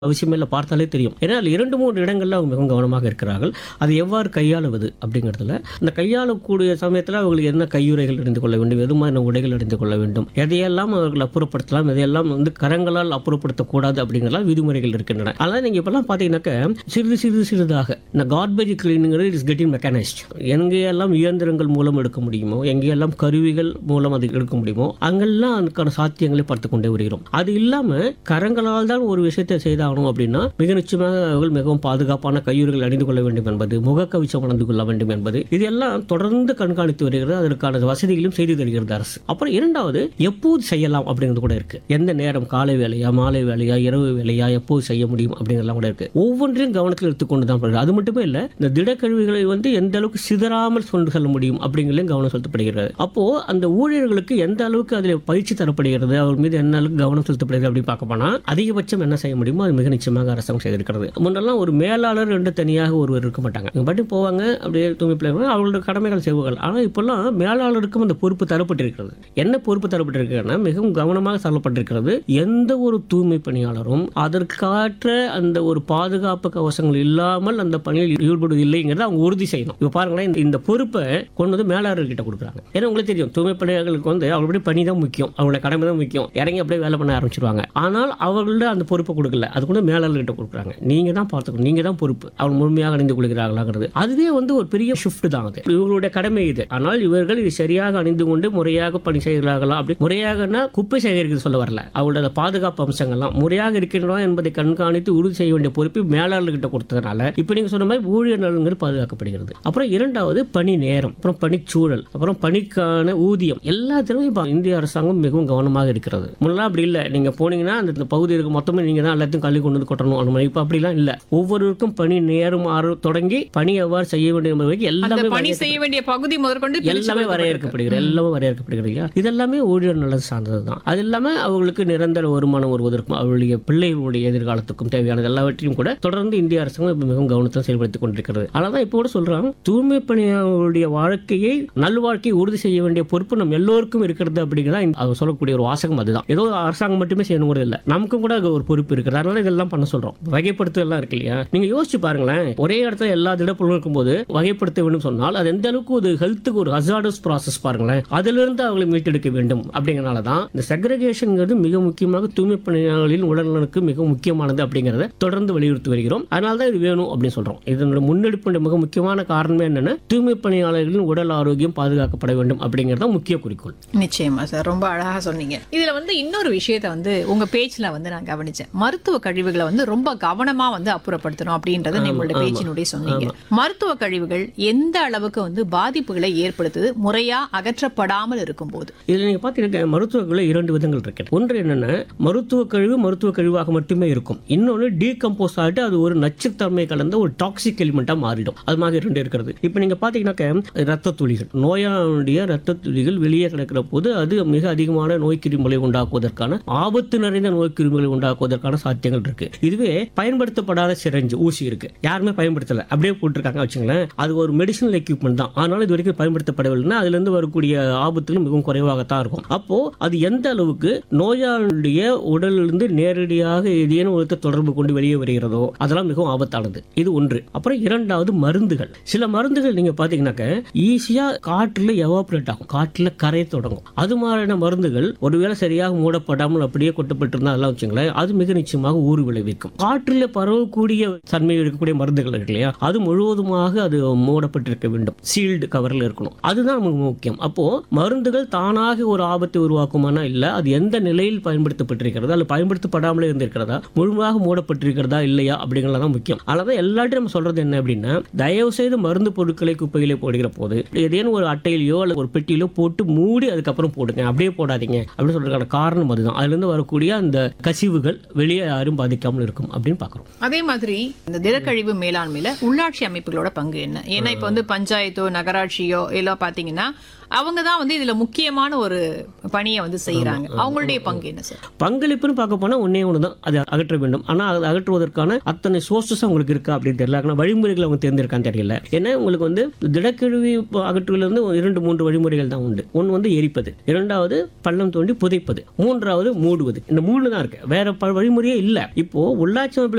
அவசியம் இல்லை பார்த்தாலே தெரியும் ஏன்னா அதில் இரண்டு மூன்று இடங்கள்ல அவங்க மிகவும் கவனமாக இருக்கிறார்கள் அதை எவ்வாறு கையாளுவது அப்படிங்கிறதுல இந்த கையாளக்கூடிய சமயத்தில் அவங்களுக்கு என்ன கையுறைகள் அணிந்து கொள்ள வேண்டும் எது மாதிரி உடைகள் அணிந்து கொள்ள வேண்டும் எதையெல்லாம் அவர்கள் அப்புறப்படுத்தலாம் எதையெல்லாம் வந்து கரங்களால் அப்புறப்படுத்தக்கூடாது அப்படிங்கிறலாம் விதிமுறைகள் இருக்கின்றன அதனால் நீங்கள் இப்போல்லாம் பார்த்தீங்கன்னாக்க சிறிது சிறிது சிறிதாக இந்த கார்பேஜ் கிளீனிங்கிறது இஸ் கெட்டிங் மெக்கானைஸ்ட் எங்கேயெல்லாம் இயந்திரங்கள் மூலம் எடுக்க முடியுமோ எங்கேயெல்லாம் கருவிகள் மூலம் அது எடுக்க முடியுமோ அங்கெல்லாம் அதுக்கான சாத்தியங்களை பார்த்து கொண்டே வருகிறோம் அது இல்லாமல் கரங்களால் தான் ஒரு விஷயத்தை செய்தாகணும் அப்படின்னா மிக நிச்சயமாக அவர்கள் மிகவும் பாதுகாப்பான கையுறைகள் அணிந்து கொள்ள வேண்டும் என்பது முகக்கவசம் அணிந்து கொள்ள வேண்டும் என்பது இதெல்லாம் தொடர்ந்து கண்காணித்து வருகிறது அதற்கான வசதிகளும் செய்து தருகிறது அரசு அப்புறம் இரண்டாவது எப்போது செய்யலாம் அப்படிங்கிறது கூட இருக்கு எந்த நேரம் காலை வேலையா மாலை வேலையா இரவு வேலையா எப்போது செய்ய முடியும் அப்படிங்கிறதெல்லாம் கூட இருக்கு ஒவ்வொன்றையும் கவனத்தில் எடுத்துக்கொண்டு தான் போகிறது அது மட்டுமே இல்லை இந்த திடக்கழிவுகளை வந்து எந்த அளவுக்கு சிதறாமல் கொண்டு செல்ல முடியும் அப்படிங்கிறதையும் கவனம் செலுத்தப்படுகிறது அப்போ அந்த ஊழியர்களுக்கு எந்த அளவுக்கு அதில் பயிற்சி தரப்படுகிறது அவர் மீது என்ன அளவுக்கு கவனம் செலுத்தப்படுகிறது அப்படின்னு பார்க்க போனா அதிகபட்சம் என்ன செய்ய முடியுமோ அது மிக நிச்சயமாக அரசாங்கம் செய்திருக்கிறது முன்னெல்லாம் ஒரு மேலாளர் ரெண்டு தனியாக ஒருவர் இருக்க மாட்டாங்க இவங்க பாட்டு போவாங்க அப்படியே தூய்மை பிள்ளைங்க அவங்களோட கடமைகள் செய்வார்கள் ஆனால் இப்போல்லாம் மேலாளருக்கும் அந்த பொறுப்பு தரப்பட்டிருக்கிறது என்ன பொறுப்பு தரப்பட்டிருக்கிறதுனா மிகவும் கவனமாக சொல்லப்பட்டிருக்கிறது எந்த ஒரு தூய்மை பணியாளரும் அதற்காற்ற அந்த ஒரு பாதுகாப்பு கவசங்கள் இல்லாமல் அந்த பணியில் ஈடுபடுவது இல்லைங்கிறத அவங்க உறுதி செய்யணும் இப்போ பாருங்களேன் இந்த- இந்த பொறுப்பை கொண்டு வந்து மேலாளர்கிட்ட கொடுக்குறாங்க ஏன்னா உங்களுக்கு தெரியும் தூய்மை பணியாளர்களுக்கு வந்து அவங்களுடைய பணி தான் முக்கியம் அவங்களோட கடமை தான் முக்கியம் இறங்கி அப்படியே வேலை பண்ண ஆரம்பிச்சிருவாங்க ஆனால் அவர்கள்ட்ட அந்த பொறுப்பை கொடுக்கல அது கூட மேலாளர்கிட்ட கொடுக்குறாங்க நீங்க தான் பார்த்துக்கணும் நீங்க தான் பொறுப்பு அவங்க முழுமையாக அணிந்து கொள்கிறார்களாங்கிறது அதுவே வந்து ஒரு பெரிய ஷிஃப்ட் தான் அது இவங்களுடைய கடமை இது ஆனால் இவர்கள் இது சரியாக அணிந்து கொண்டு முறையாக பணி செய்கிறார்களா அப்படி முறையாகனா குப்பை சேகரிக்கிறது சொல்ல வரல அவங்களோட அந்த பாதுகாப்பு அம்சங்கள்லாம் முறையாக இருக்கின்றன என்பதை கண்காணித்து உறுதி செய்ய வேண்டிய பொறுப்பு மேலாளர்கிட்ட கொடுத்ததுனால இப்போ நீங்க சொன்ன மாதிரி ஊழியர் நலன்கள் பாதுகாக்கப்படுகிறது அப்புறம் இரண்டாவது பணி நேரம் அப்புறம் பணிச்சூழல் அப்புறம் பணிக்கான ஊதியம் எல்லாத்திலும் இப்போ இந்திய அரசாங்கம் மிகவும் கவனமாக இருக்கிறது முன்னெல்லாம் அப்படி இல்லை நீங்க போனீங்கன்னா அந்த இந்த பகுதி இருக்கு மொத்தமே நீங்க தான் எல்லாத்தையும் கல்வி கொண்டு வந்து கொட்டணும் அந்த மாதிரி இப்போ அப்படிலாம் இல்லை ஒவ்வொருவருக்கும் பணி நேரம் ஆறு தொடங்கி பணி எவ்வாறு செய்ய வேண்டும் என்பது வரைக்கும் அந்த எல்லாமே பணி செய்ய வேண்டிய பகுதி முதற்கொண்டு பிரிச்சு எல்லாமே கொடுக்கப்பட்டிருக்கு. வரையறுக்கப்படுகிறது எல்லாமே வரையறுக்கப்படுகிறது இல்லையா இதெல்லாமே ஊழியர் நலன் சார்ந்தது தான் அது இல்லாம அவர்களுக்கு நிரந்தர வருமானம் வருவதற்கும் அவர்களுடைய பிள்ளைகளுடைய எதிர்காலத்துக்கும் தேவையானது எல்லாவற்றையும் கூட தொடர்ந்து இந்திய அரசாங்கம் இப்ப மிகவும் கவனத்தை செயல்படுத்திக் கொண்டிருக்கிறது அதனால தான் இப்போ கூட சொல்றாங்க தூய்மை பணியாளர்களுடைய வாழ்க்கையை நல்வாழ்க்கையை உறுதி செய்ய வேண்டிய பொறுப்பு நம்ம எல்லோருக்கும் இருக்கிறது அப்படிங்கிறதா இந்த- அவர் சொல்லக்கூடிய ஒரு வாசகம் அதுதான் ஏதோ அரசாங்கம் மட்டுமே செய்யணுங்கிறது இல்லை நமக்கும் கூட அது ஒரு பொறுப்பு இருக்குது அதனால இதெல்லாம் பண்ண சொல்றோம் வகைப்படுத்தலாம் இருக்கு இல்லையா நீங்க யோசிச்சு பாருங்களேன் ஒரே இடத்துல எல்லா திடப்பொருளும் இருக்கும்போது வகைப்படுத்த வேண்டும் சொன்னால் அது எந்த அளவுக்கு ஒரு ஹெல்த்துக்கு ஒரு ஹசார்டஸ் ப்ராசஸ் பாருங்களேன் அதிலிருந்து அவங்களை மீட்டெடுக்க வேண்டும் அப்படிங்கறனால தான் இந்த செக்ரகேஷன்ங்கிறது மிக முக்கியமாக தூய்மை பணியாளர்களின் உடல்நலனுக்கு மிக முக்கியமானது அப்படிங்கறத தொடர்ந்து வலியுறுத்தி வருகிறோம் அதனால தான் இது வேணும் அப்படின்னு சொல்றோம் இதனோட முன்னெடுப்பு மிக முக்கியமான காரணமே என்னன்னா தூய்மை பணியாளர்களின் உடல் ஆரோக்கியம் பாதுகாக்கப்பட வேண்டும் அப்படிங்கிறது தான் முக்கிய குறிக்கோள் நிச்சயமா சார் ரொம்ப அழகா சொன்னீங்க இதுல வந்து இன்னொரு விஷயத்த வந்து உங்க பேச்சுல வந்து நான் கவனிச்சேன் மருத்துவ கழிவுகளை வந்து ரொம்ப கவனமா வந்து அப்புறப்படுத்தணும் அப்படின்றத உங்களோட பேச்சினுடைய சொன்னீங்க மருத்துவ கழிவுகள் எந்த அளவுக்கு வந்து பாதிப்புகளை ஏற்படுத்துது முறையா அகற்றப்படாமல் இருக்கும்போது இதில் நீங்கள் பார்த்தீங்கன்னா மருத்துவ இரண்டு விதங்கள் இருக்கு ஒன்று என்னன்னா மருத்துவ கழிவு மருத்துவ கழிவாக மட்டுமே இருக்கும் இன்னொன்று டீகம்போஸ் ஆகிட்டு அது ஒரு நச்சுத்தன்மை கலந்த ஒரு டாக்ஸிக் எலிமெண்ட்டாக மாறிடும் அது மாதிரி இரண்டு இருக்கிறது இப்போ நீங்கள் பார்த்தீங்கன்னாக்க ரத்த துளிகள் நோயாளுடைய ரத்த துளிகள் வெளியே கிடக்கிற போது அது மிக அதிகமான நோய் கிருமிகளை உண்டாக்குவதற்கான ஆபத்து நிறைந்த நோய் கிருமிகளை உண்டாக்குவதற்கான சாத்தியங்கள் இருக்கு இதுவே பயன்படுத்தப்படாத சிரஞ்சு ஊசி இருக்கு யாருமே பயன்படுத்தல அப்படியே போட்டிருக்காங்க வச்சுங்களேன் அது ஒரு மெடிசனல் எக்யூப்மெண்ட் தான் ஆனால் இது வரைக்கும் பயன்படுத்தப்படவில்லைன்னா அதுல இருந்து வரக்கூடிய ஆபத்துகள் மிகவும் குறைவாகத்தான் இருக்கும் அப்போ அது எந்த அளவுக்கு நோயாளியுடைய உடலிலிருந்து நேரடியாக ஏதேனும் ஒரு தொடர்பு கொண்டு வெளியே வருகிறதோ அதெல்லாம் மிகவும் ஆபத்தானது இது ஒன்று அப்புறம் இரண்டாவது மருந்துகள் சில மருந்துகள் நீங்க பாத்தீங்கன்னாக்க ஈஸியா காற்றுல எவாபரேட் ஆகும் காற்றுல கரைய தொடங்கும் அது மாதிரியான மருந்துகள் ஒருவேளை சரியாக மூடப்படாமல் அப்படியே கொட்டப்பட்டிருந்தா அதெல்லாம் வச்சுங்களேன் அது மிக நிச்சயமாக ஊறு விளைவிக்கும் காற்றில் பரவக்கூடிய தன்மை இருக்கக்கூடிய மருந்துகள் இருக்கு இல்லையா அது முழுவதுமாக அது மூடப்பட்டிருக்க வேண்டும் சீல்டு கவரில் இருக்கணும் அதுதான் நமக்கு முக்கியம் அப்போ மருந்துகள் தானாக ஒரு ஆபத்தை உருவாக்குமானா இல்ல அது எந்த நிலையில் பயன்படுத்தப்பட்டிருக்கிறதா அல்லது பயன்படுத்தப்படாமலே இருந்திருக்கிறதா முழுமையாக மூடப்பட்டிருக்கிறதா இல்லையா அப்படிங்கிறது தான் முக்கியம் அதனால எல்லாத்தையும் நம்ம சொல்றது என்ன அப்படின்னா தயவு செய்து மருந்து பொருட்களை குப்பையிலே போடுகிற போது ஏதேனும் ஒரு அட்டையிலையோ அல்லது ஒரு பெட்டியிலோ போட்டு மூடி அதுக்கப்புறம் போடுங்க அப்படியே போடாதீங்க அப்படின்னு சொல்றதுக்கான காரணம் அதுதான் அதுல இருந்து வரக்கூடிய அந்த கசிவுகள் வெளியே யாரும் பாதிக்காமல் இருக்கும் அப்படின்னு பார்க்குறோம் அதே மாதிரி இந்த திடக்கழிவு மேலாண்மையில உள்ளாட்சி அமைப்புகளோட பங்கு என்ன ஏன்னா இப்ப வந்து பஞ்சாயத்தோ நகராட்சியோ எல்லாம் பாத்தீங்கன்னா அவங்க தான் வந்து இதுல முக்கியமான ஒரு பணியை வந்து செய்யறாங்க அவங்களுடைய பங்கு என்ன சார் பங்களிப்புன்னு பார்க்க போனால் ஒன்றே ஒன்று தான் அதை அகற்ற வேண்டும் ஆனால் அதை அகற்றுவதற்கான அத்தனை சோர்சஸ் உங்களுக்கு இருக்கா அப்படின்னு தெரியல ஆனால் வழிமுறைகளை அவங்க தேர்ந்தெடுக்கான்னு தெரியல ஏன்னா உங்களுக்கு வந்து திடக்கழிவு அகற்றுவதிலிருந்து இரண்டு மூன்று வழிமுறைகள் தான் உண்டு ஒன்று வந்து எரிப்பது இரண்டாவது பள்ளம் தோண்டி புதைப்பது மூன்றாவது மூடுவது இந்த மூணு தான் இருக்கு வேற ப- வழிமுறையே இல்லை இப்போ உள்ளாட்சி அமைப்பில்